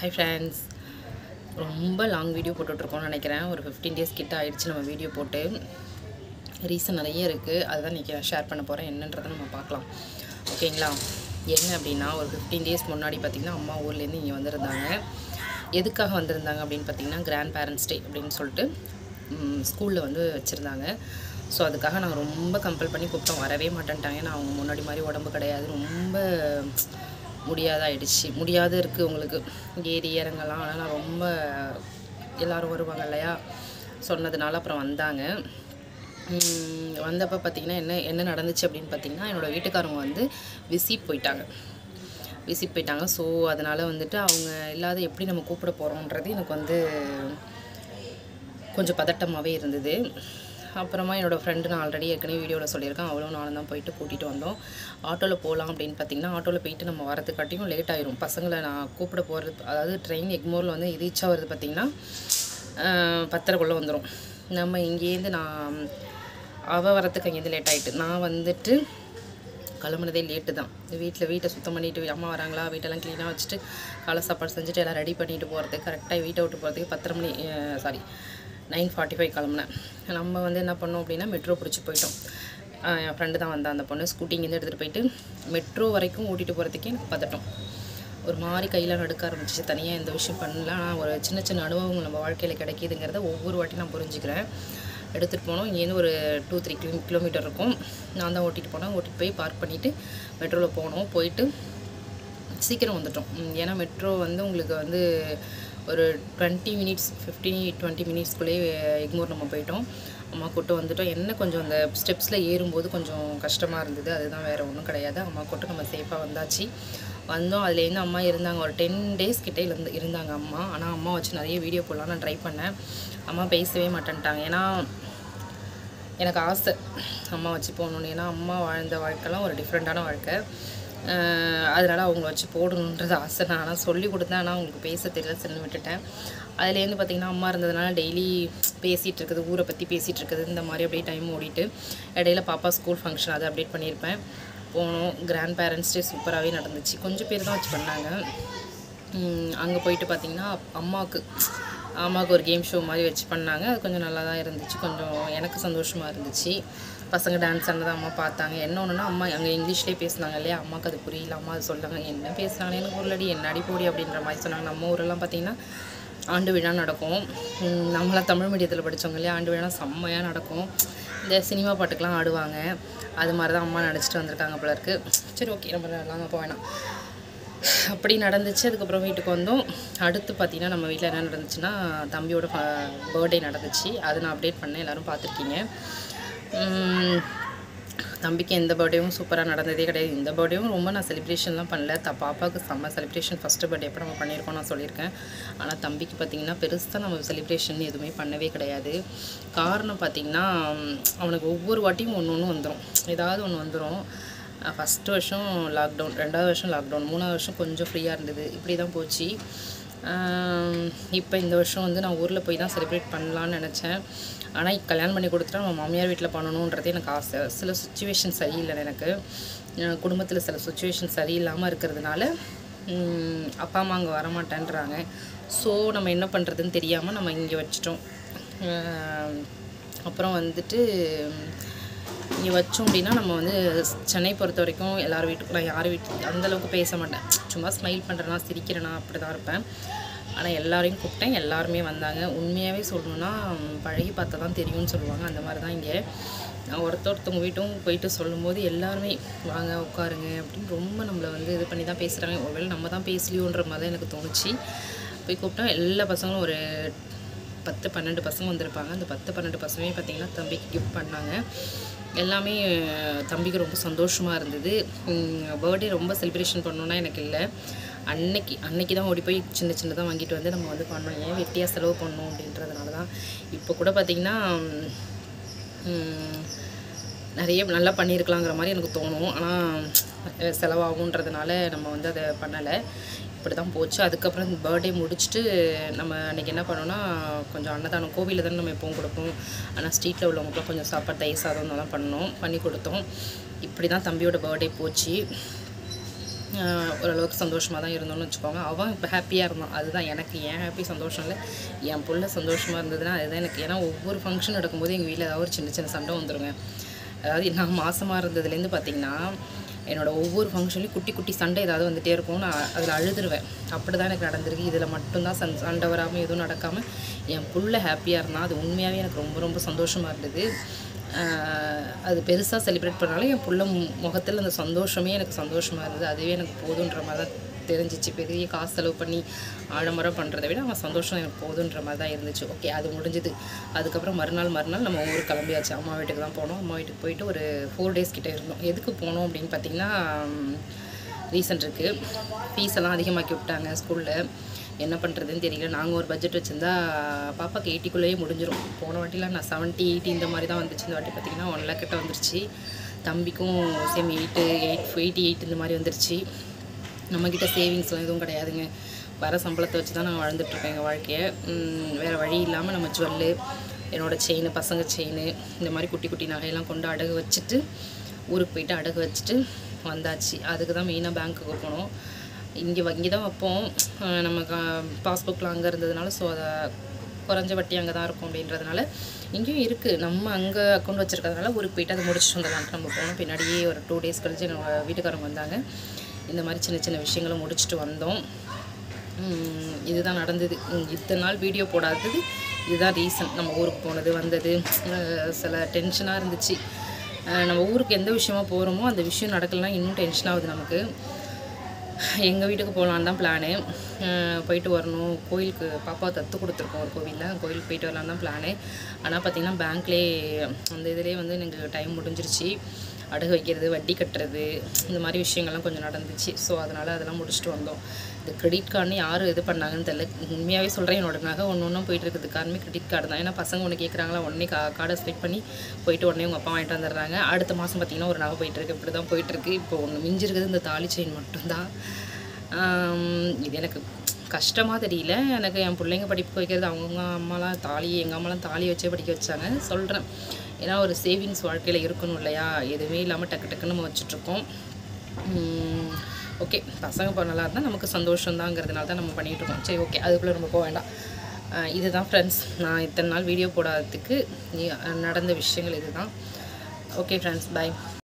high friends ரொம்ப long video போட்டுட்ருக்கோம்னு நினைக்கிறேன் ஒரு ஃபிஃப்டீன் டேஸ் கிட்ட ஆயிடுச்சு நம்ம வீடியோ போட்டு ரீசன் நிறைய இருக்குது அதுதான் இன்றைக்கி நான் ஷேர் பண்ண போகிறேன் என்னன்றதை நம்ம பார்க்கலாம் ஓகேங்களா என்ன அப்படின்னா ஒரு ஃபிஃப்டீன் டேஸ் முன்னாடி பார்த்திங்கன்னா அம்மா ஊர்லேருந்து இங்கே வந்திருந்தாங்க எதுக்காக வந்திருந்தாங்க அப்படின்னு பார்த்தீங்கன்னா கிராண்ட் பேரண்ட்ஸ் டே அப்படின்னு சொல்லிட்டு ஸ்கூலில் வந்து வச்சுருந்தாங்க ஸோ அதுக்காக நாங்கள் ரொம்ப கம்பல் பண்ணி கூப்பிட்டோம் வரவே மாட்டேன்ட்டாங்க ஏன்னா அவங்க முன்னாடி மாதிரி உடம்பு கிடையாது ரொம்ப முடியாத ஆயிடுச்சு முடியாத இருக்குது உங்களுக்கு ஏறி இறங்கலாம் ஆனால் நான் ரொம்ப எல்லாரும் வருவாங்க இல்லையா சொன்னதுனால அப்புறம் வந்தாங்க உம், வந்தப்போ பார்த்தீங்கன்னா என்ன என்ன நடந்துச்சு அப்படின்னு பார்த்தீங்கன்னா என்னோடய வீட்டுக்காரவங்க வந்து விசிட் போயிட்டாங்க விசிட் போயிட்டாங்க ஸோ அதனால் வந்துட்டு அவங்க இல்லாத எப்படி நம்ம கூப்பிட போகிறோன்றது எனக்கு வந்து கொஞ்சம் பதட்டமாகவே இருந்தது அப்புறமா என்னோடய ஃப்ரெண்டு நான் ஆல்ரெடி ஏற்கனவே வீடியோவில் சொல்லியிருக்கேன் அவளும் நானும் தான் போயிட்டு கூட்டிகிட்டு வந்தோம் ஆட்டோவில் போகலாம் அப்படின்னு பார்த்தீங்கன்னா ஆட்டோவில் போயிட்டு நம்ம வரதுக்காட்டியும் லேட் ஆயிரும் பசங்களை நான் கூப்பிட போகிறது அதாவது ட்ரெயின் எக்மோரில் வந்து ரீச் ஆகிறது பார்த்திங்கன்னா பத்தரைக்குள்ளே வந்துடும் நம்ம இங்கேருந்து நான் அவள் வரத்துக்கு அங்கேருந்து லேட் ஆகிட்டு நான் வந்துட்டு கிளம்புனதே லேட்டு தான் வீட்டில் வீட்டை சுத்தம் பண்ணிட்டு அம்மா வராங்களா வீட்டெல்லாம் க்ளீனாக வச்சுட்டு காலை சாப்பாடு செஞ்சுட்டு எல்லாம் ரெடி பண்ணிட்டு போகிறதுக்கு கரெக்டாக வீட்டை விட்டு போகிறதுக்கு பத்தரை மணி சாரி நைன் ஃபார்ட்டி ஃபைவ் கிளம்புனேன் நம்ம வந்து என்ன பண்ணோம் அப்படின்னா மெட்ரோ பிடிச்சி போயிட்டோம் அஹ் என் ஃப்ரெண்டு தான் வந்தா அந்த பொண்ணு ஸ்கூட்டி இங்கேருந்து எடுத்துகிட்டு போயிட்டு மெட்ரோ வரைக்கும் ஓட்டிகிட்டு போகிறதுக்கே எனக்கு பதட்டம் ஒரு மாதிரி கையில் நடுக்க ஆரம்பிச்சிச்சு தனியாக எந்த விஷயம் பண்ணல ஆனால் ஒரு சின்ன சின்ன அனுபவங்கள் நம்ம வாழ்க்கையில் கிடைக்கிதுங்கிறத ஒவ்வொரு வாட்டி நான் புரிஞ்சுக்கிறேன் எடுத்துகிட்டு போனோம் இங்கேருந்து ஒரு டூ த்ரீ கிலோ கிலோமீட்டர் இருக்கும் நான் தான் ஓட்டிகிட்டு போனேன் ஓட்டிகிட்டு போய் பார்க் பண்ணிவிட்டு மெட்ரோவில் போனோம் போயிட்டு சீக்கிரம் வந்துட்டோம் உம், ஏன்னா மெட்ரோ வந்து உங்களுக்கு வந்து ஒரு டுவெண்ட்டி மினிட்ஸ் ஃபிஃப்டீன் டுவெண்ட்டி மினிட்ஸ்க்குள்ளேயே எக்மோர் நம்ம போயிட்டோம் அம்மா கூட்டு வந்துட்டோம் என்ன கொஞ்சம் அந்த ஸ்டெப்ஸில் ஏறும்போது கொஞ்சம் கஷ்டமாக இருந்தது அதுதான் வேறு ஒன்றும் கிடையாது அம்மா கூட்டு நம்ம சேஃபாக வந்தாச்சு வந்தோம் அதுலேருந்து அம்மா இருந்தாங்க ஒரு டென் டேஸ் கிட்டே இருந்து இருந்தாங்க அம்மா ஆனால் அம்மா வச்சு நிறைய வீடியோ போடலாம் நான் ட்ரை பண்ணேன் அம்மா பேசவே மாட்டேன்ட்டாங்க ஏன்னா எனக்கு ஆசை அம்மா வச்சு போகணுன்னு ஏன்னா அம்மா வாழ்ந்த வாழ்க்கைலாம் ஒரு டிஃப்ரெண்ட்டான வாழ்க்கை அஹ் அதனால அவங்க வச்சு போடணுன்றது ஆசை நான் ஆனால் சொல்லி கொடுத்தேன் ஆனால் அவங்களுக்கு பேச தெரியல சரின்னு விட்டுட்டேன் அதுலேருந்து பார்த்திங்கன்னா அம்மா இருந்ததுனால டெய்லி பேசிகிட்டு இருக்குது ஊரை பற்றி பேசிகிட்டு இருக்குது இந்த மாதிரி அப்படியே டைம் ஓடிட்டு இடையில பாப்பா ஸ்கூல் ஃபங்க்ஷன் அதை அப்டேட் பண்ணியிருப்பேன் போனோம் கிராண்ட் பேரண்ட்ஸ் டே சூப்பராகவே நடந்துச்சு கொஞ்சம் பேர் தான் வச்சு பண்ணாங்க அங்கே போயிட்டு பார்த்தீங்கன்னா அம்மாவுக்கு அம்மாவுக்கு ஒரு கேம் ஷோ மாதிரி வச்சு பண்ணாங்க அது கொஞ்சம் நல்லா தான் இருந்துச்சு கொஞ்சம் எனக்கு சந்தோஷமாக இருந்துச்சு பசங்க டான்ஸ் ஆனதை அம்மா பார்த்தாங்க என்ன ஒன்றுனா அம்மா அங்கே இங்கிலீஷ்லேயே பேசுனாங்க இல்லையா அம்மாவுக்கு அது புரியல அம்மா அது சொல்லாங்க என்ன பேசுனாங்க எனக்கு ஊர்லடி என்ன அடி போடி அப்படின்ற மாதிரி சொன்னாங்க நம்ம ஊரெல்லாம் பார்த்தீங்கன்னா ஆண்டு விழா நடக்கும் உம், நம்மளாம் தமிழ் மீடியத்தில் படித்தவங்க இல்லையா ஆண்டு விழா செம்மையாக நடக்கும் இந்த சினிமா பாட்டுக்கெலாம் ஆடுவாங்க அது மாதிரி தான் அம்மா நடிச்சிட்டு வந்திருக்காங்க போல இருக்கு சரி ஓகே நம்ம எல்லாம் போக வேணாம் அப்படி நடந்துச்சு அதுக்கப்புறம் வீட்டுக்கு வந்தோம் அடுத்து பார்த்தீங்கன்னா நம்ம வீட்டில் என்ன நடந்துச்சுன்னா தம்பியோட பர்த்டே நடந்துச்சு அதை நான் அப்டேட் பண்ணேன் எல்லோரும் பார்த்துருக்கீங்க உம், தம்பிக்கு எந்த பர்த்டேவும் சூப்பராக நடந்ததே கிடையாது இந்த பர்த்டேவும் ரொம்ப நான் செலிப்ரேஷன்லாம் பண்ணல த பாப்பாவுக்கு செம்ம செலிப்ரேஷன் ஃபஸ்ட்டு பர்த்டே எப்போ நம்ம பண்ணியிருக்கோம் நான் சொல்லியிருக்கேன் ஆனால் தம்பிக்கு பார்த்திங்கன்னா பெருசாக நம்ம செலிப்ரேஷன் எதுவுமே பண்ணவே கிடையாது காரணம் பார்த்திங்கன்னா உம், அவனுக்கு ஒவ்வொரு வாட்டியும் ஒன்று ஒன்று வந்துடும் ஏதாவது ஒன்று வந்துடும் ஃபஸ்ட்டு வருஷம் லாக்டவுன் ரெண்டாவது வருஷம் லாக்டவுன் மூணாவது வருஷம் கொஞ்சம் ஃப்ரீயாக இருந்தது இப்படி தான் போச்சு இப்போ இந்த வருஷம் வந்து நான் ஊரில் போய் தான் செலிப்ரேட் பண்ணலான்னு நினச்சேன் ஆனால் கல்யாணம் பண்ணி கொடுத்துட்டா நம்ம மாமியார் வீட்டில் பண்ணணுன்றது எனக்கு ஆசை சில சுச்சுவேஷன் சரியில்லை எனக்கு குடும்பத்தில் சில சுச்சுவேஷன் சரியில்லாமல் இருக்கிறதுனால உம், அப்பா அம்மா அங்கே வரமாட்டேன்றாங்க ஸோ நம்ம என்ன பண்ணுறதுன்னு தெரியாமல் நம்ம இங்கே வச்சிட்டோம் அஹ், அப்புறம் வந்துட்டு இங்கே வச்சோம் அப்படின்னா நம்ம வந்து சென்னை பொறுத்த வரைக்கும் எல்லார் வீட்டுக்கும் நான் யார் வீட்டு அந்த அளவுக்கு பேச மாட்டேன் சும்மா ஸ்மைல் பண்ணுறேனா சிரிக்கிறேனா அப்படி தான் இருப்பேன் ஆனால் எல்லாரையும் கூப்பிட்டேன் எல்லாருமே வந்தாங்க உண்மையாகவே சொல்லணுன்னா ம், பழகி பார்த்தா தான் தெரியும்னு சொல்லுவாங்க அந்த மாதிரி தான் இங்கே நான் ஒருத்த ஒருத்தவங்க வீட்டும் போயிட்டு சொல்லும்போது எல்லாருமே வாங்க உட்காருங்க அப்படின்னு ரொம்ப நம்மளை வந்து இது பண்ணி தான் பேசுகிறாங்க ஒருவேளை நம்ம தான் பேசலையோன்ற மாதிரி தான் எனக்கு தோணுச்சு போய் கூப்பிட்டா எல்லா பசங்களும் ஒரு பத்து பன்னெண்டு பசங்க வந்திருப்பாங்க அந்த பத்து பன்னெண்டு பசங்களுமே பார்த்திங்கன்னா தம்பிக்கு கிஃப்ட் பண்ணாங்க எல்லாமே அஹ், தம்பிக்கு ரொம்ப சந்தோஷமாக இருந்தது பர்த்டே ரொம்ப செலிப்ரேஷன் பண்ணணுன்னா எனக்கு இல்லை அன்னைக்கு அன்னைக்கு தான் ஓடி போய் சின்ன சின்னதாக வாங்கிட்டு வந்து நம்ம வந்து பண்ணோம் ஏன் வெட்டியாக செலவு பண்ணணும் அப்படின்றதுனால தான் இப்போ கூட பார்த்திங்கன்னா உம், நிறைய நல்லா பண்ணியிருக்கலாங்கிற மாதிரி எனக்கு தோணும் ஆனால் செலவாகுன்றதுனால நம்ம வந்து அதை பண்ணலை இப்படி தான் போச்சு அதுக்கப்புறம் பர்த்டே முடிச்சுட்டு நம்ம அன்றைக்கி என்ன பண்ணோம்னா கொஞ்சம் அன்னதானம் கோவிலில் தானே நம்ம எப்பவும் கொடுப்போம் ஆனால் ஸ்ட்ரீட்டில் உள்ளவங்களுக்குலாம் கொஞ்சம் சாப்பாடு தயிர் சாதம் இதெல்லாம் பண்ணோம் பண்ணி கொடுத்தோம் இப்படி தான் தம்பியோட பர்த்டே போச்சு ஆஹ் ஓரளவுக்கு சந்தோஷமாக தான் இருந்தோம்னு வச்சுக்கோங்க அவன் இப்போ ஹாப்பியாக இருந்தான் அதுதான் எனக்கு ஏன் ஹாப்பி சந்தோஷம் இல்லை என் புள்ள சந்தோஷமாக இருந்ததுன்னா அதுதான் எனக்கு ஏன்னா ஒவ்வொரு ஃபங்க்ஷன் நடக்கும்போது எங்கள் வீட்டில் ஏதாவது ஒரு சின்ன சின்ன சண்டை வந்துருங்க அதாவது நான் மாசமாக இருந்ததுலேருந்து பார்த்தீங்கன்னா என்னோட ஒவ்வொரு ஃபங்க்ஷன்லையும் குட்டி குட்டி சண்டை ஏதாவது வந்துட்டே இருக்கும் நான் அதில் அழுதுருவேன் அப்படி தான் எனக்கு நடந்திருக்கு இதில் மட்டும்தான் சண் சண்டை வராமல் எதுவும் நடக்காமல் என் புள்ள ஹாப்பியாக இருந்தான் அது உண்மையாகவே எனக்கு ரொம்ப ரொம்ப சந்தோஷமாக இருந்தது ஆஹ் அது பெருசாக செலிப்ரேட் பண்ணாலும் என் புள்ள முகத்தில் அந்த சந்தோஷமே எனக்கு சந்தோஷமாக இருந்தது அதுவே எனக்கு போதுன்ற மாதிரி தான் தெரிஞ்சிச்சு பெரிய காசு செலவு பண்ணி ஆடம்பர பண்ணுறதை விட அவன் சந்தோஷம் எனக்கு போதுன்ற மாதிரி தான் இருந்துச்சு ஓகே அது முடிஞ்சுது அதுக்கப்புறம் மறுநாள் மறுநாள் நம்ம ஊருக்கு கிளம்பியாச்சு அம்மா வீட்டுக்கு தான் போனோம் அம்மா வீட்டுக்கு போயிட்டு ஒரு ஃபோர் டேஸ் கிட்டே இருந்தோம் எதுக்கு போனோம் அப்படின்னு பார்த்தீங்கன்னா ரீசன் இருக்குது ஃபீஸ் எல்லாம் அதிகமாக்கி விட்டாங்க ஸ்கூலில் என்ன பண்ணுறதுன்னு தெரியல நாங்கள் ஒரு பட்ஜெட் வச்சுருந்தா பாப்பாக்கு எயிட்டிக்குள்ளேயே முடிஞ்சிடும் போன வாட்டிலாம் நான் செவன்ட்டி எயிட்டி இந்த மாதிரி தான் வந்துச்சு இந்த வாட்டி பார்த்தீங்கன்னா ஒன் லேக் கிட்ட வந்துருச்சு தம்பிக்கும் same eight eight eighty eight இந்த மாதிரி வந்துருச்சு நம்மக்கிட்ட சேவிங்ஸ்லாம் எதுவும் கிடையாதுங்க வர சம்பளத்தை வச்சு தான் நான் வாழ்ந்துட்டுருக்கேன் எங்கள் வாழ்க்கையை உம், வேறு வழி இல்லாமல் நம்ம ஜுவல்லு என்னோடய செயின் பசங்க செயின் இந்த மாதிரி குட்டி குட்டி நகையெல்லாம் கொண்டு அடகு வச்சுட்டு ஊருக்கு போயிட்டு அடகு வச்சுட்டு வந்தாச்சு அதுக்கு தான் மெயினாக பேங்க்குக்கு போனோம் இங்கே இங்கே தான் வைப்போம் அஹ் நம்ம பாஸ்புக்கில் அங்கே இருந்ததுனால ஸோ அதை குறைஞ்ச வட்டி அங்கே தான் இருக்கும் அப்படின்றதுனால இங்கேயும் இருக்குது நம்ம அங்கே அக்கௌண்ட் வச்சுருக்கிறதுனால ஊருக்கு போயிட்டு அதை முடிச்சுட்டு வந்துடலான்ட்டு நம்ம போனோம் பின்னாடியே ஒரு டூ டேஸ் கழிச்சு நம்ம வீட்டுக்காரங்க வந்தாங்க இந்த மாதிரி சின்ன சின்ன விஷயங்களை முடிச்சுட்டு வந்தோம் உம், இதுதான் நடந்தது உம், இத்தனை நாள் வீடியோ போடாதது இதுதான் ரீசன் நம்ம ஊருக்கு போனது வந்தது அஹ் சில டென்ஷனாக இருந்துச்சு அஹ் நம்ம ஊருக்கு எந்த விஷயமா போகிறோமோ அந்த விஷயம் நடக்கலைன்னா இன்னும் டென்ஷன் ஆகுது நமக்கு எங்கள் வீட்டுக்கு போகலான்னு தான் பிளானு போயிட்டு வரணும் கோயிலுக்கு பாப்பா தத்து கொடுத்துருக்கோம் ஒரு கோவிலில் கோயிலுக்கு போயிட்டு வரலான்னு தான் பிளானு ஆனால் பார்த்தீங்கன்னா பேங்க்லேயே அந்த இதுலேயே வந்து எனக்கு டைம் முடிஞ்சிருச்சு அடகு வைக்கிறது வட்டி கட்டுறது இந்த மாதிரி விஷயங்கள்லாம் கொஞ்சம் நடந்துச்சு ஸோ அதனால் அதெல்லாம் முடிச்சுட்டு வந்தோம் இந்த கிரெடிட் கார்டுன்னு யார் இது பண்ணாங்கன்னு தெரியல உண்மையாகவே சொல்கிறேன் என்னோட நகை ஒன்று ஒன்றும் போயிட்டு இருக்குது காரணமே கிரெடிட் கார்டு தான் ஏன்னா பசங்க ஒன்று கேட்குறாங்களா உடனே கா கார்டை ஸ்பிட் பண்ணி போயிட்டு உடனே உங்கள் அப்பா வாங்கிட்டு வந்துடுறாங்க அடுத்த மாதம் பார்த்தீங்கன்னா ஒரு நகை போயிட்டுருக்கு இப்படி தான் போயிட்டுருக்கு இப்போ ஒன்று மிஞ்சிருக்குது இந்த தாலி செயின் மட்டும்தான் ஆம், இது எனக்கு கஷ்டமாக தெரியல எனக்கு என் பிள்ளைங்க படிப்பு வைக்கிறது அவங்கவுங்க அம்மாலாம் தாலி எங்கள் அம்மாலாம் தாலி வச்சே படிக்க வச்சாங்க சொல்கிறேன் ஏன்னா ஒரு சேவிங்ஸ் வாழ்க்கையில் இருக்கணும் இல்லையா எதுவுமே இல்லாமல் டக்கு டக்குன்னு நம்ம வச்சுட்ருக்கோம் ஓகே பசங்க இப்போ நல்லா இருந்தால் நமக்கு சந்தோஷம்தாங்கிறதுனால தான் நம்ம பண்ணிகிட்டு இருக்கோம் சரி ஓகே அதுக்குள்ளே நம்ம போக வேண்டாம் ஆஹ் இதுதான் ஃப்ரெண்ட்ஸ் நான் இத்தனை நாள் வீடியோ போடாததுக்கு இ- நடந்த விஷயங்கள் இதுதான் ஓகே ஃப்ரெண்ட்ஸ் பை